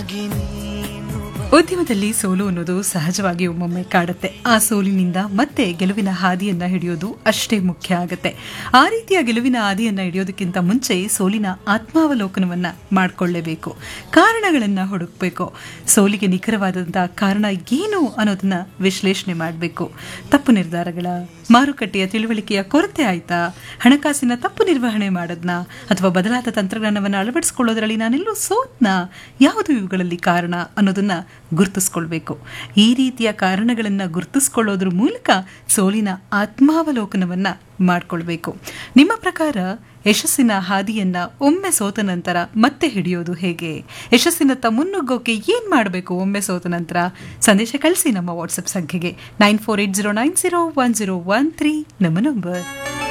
ಆಗಿ ನೀನು ಉದ್ಯಮದಲ್ಲಿ ಸೋಲು ಅನ್ನೋದು ಸಹಜವಾಗಿ ಒಮ್ಮೊಮ್ಮೆ ಕಾಡುತ್ತೆ ಆ ಸೋಲಿನಿಂದ ಮತ್ತೆ ಗೆಲುವಿನ ಹಾದಿಯನ್ನ ಹಿಡಿಯೋದು ಅಷ್ಟೇ ಮುಖ್ಯ ಆಗುತ್ತೆ ಆ ರೀತಿಯ ಗೆಲುವಿನ ಹಾದಿಯನ್ನ ಹಿಡಿಯೋದಕ್ಕಿಂತ ಮುಂಚೆ ಸೋಲಿನ ಆತ್ಮಾವಲೋಕನವನ್ನ ಮಾಡಿಕೊಳ್ಳೇಬೇಕು ಕಾರಣಗಳನ್ನ ಹುಡುಕ್ಬೇಕು ಸೋಲಿಗೆ ನಿಖರವಾದಂತಹ ಕಾರಣ ಏನು ಅನ್ನೋದನ್ನ ವಿಶ್ಲೇಷಣೆ ಮಾಡಬೇಕು ತಪ್ಪು ನಿರ್ಧಾರಗಳ ಮಾರುಕಟ್ಟೆಯ ತಿಳುವಳಿಕೆಯ ಕೊರತೆ ಆಯ್ತಾ ಹಣಕಾಸಿನ ತಪ್ಪು ನಿರ್ವಹಣೆ ಮಾಡದ್ನಾ ಅಥವಾ ಬದಲಾದ ತಂತ್ರಜ್ಞಾನವನ್ನು ಅಳವಡಿಸಿಕೊಳ್ಳೋದ್ರಲ್ಲಿ ನಾನೆಲ್ಲೂ ಸೋತ್ನಾ ಯಾವುದು ಇವುಗಳಲ್ಲಿ ಕಾರಣ ಅನ್ನೋದನ್ನ ಗುರುತಿಸ್ಕೊಳ್ಬೇಕು ಈ ರೀತಿಯ ಕಾರಣಗಳನ್ನು ಗುರುತಿಸ್ಕೊಳ್ಳೋದ್ರ ಮೂಲಕ ಸೋಲಿನ ಆತ್ಮಾವಲೋಕನವನ್ನ ಮಾಡ್ಕೊಳ್ಬೇಕು ನಿಮ್ಮ ಪ್ರಕಾರ ಯಶಸ್ಸಿನ ಹಾದಿಯನ್ನ ಒಮ್ಮೆ ಸೋತ ನಂತರ ಮತ್ತೆ ಹಿಡಿಯೋದು ಹೇಗೆ ಯಶಸ್ಸಿನತ್ತ ಮುನ್ನುಗ್ಗೋಕೆ ಏನ್ ಮಾಡಬೇಕು ಒಮ್ಮೆ ಸೋತ ನಂತರ ಸಂದೇಶ ಕಳಿಸಿ ನಮ್ಮ ವಾಟ್ಸಪ್ ಸಂಖ್ಯೆಗೆ nine four eight zero nine zero one zero one three ನಮ್ಮ ನಂಬರ್